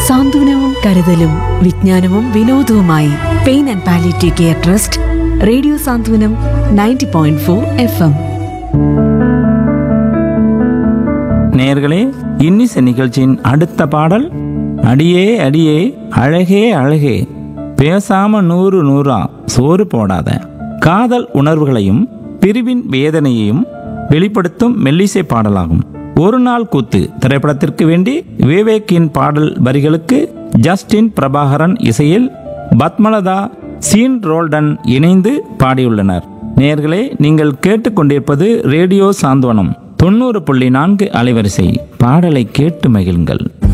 സാന്ത്വനവും കരുതലും വിജ്ഞാനവും വിനോദവുമായി pain and palliative care trust radio Santhwanam ninety point four F M நேயர்களே இன்னிசை நிகழ்ச்சியின் அடுத்த பாடல் அடியே அடியே அழகே அழகே பேசாம நூறு நூறா சோறு போடாத காதல் உணர்வுகளையும் பிரிவின் வேதனையையும் வெளிப்படுத்தும் மெல்லிசை பாடலாகும் ஒரு நாள் கூத்து திரைப்படத்திற்கு வேண்டி விவேக்கின் பாடல் வரிகளுக்கு ஜஸ்டின் பிரபாகரன் இசையில் பத்மலதா சீன் ரோல்டன் இணைந்து பாடியுள்ளனர் நேயர்களே நீங்கள் கேட்டுக்கொண்டிருப்பது ரேடியோ சாந்தவனம் தொண்ணூறு புள்ளி நான்கு அலைவரிசை பாடலை கேட்டு மகிழுங்கள்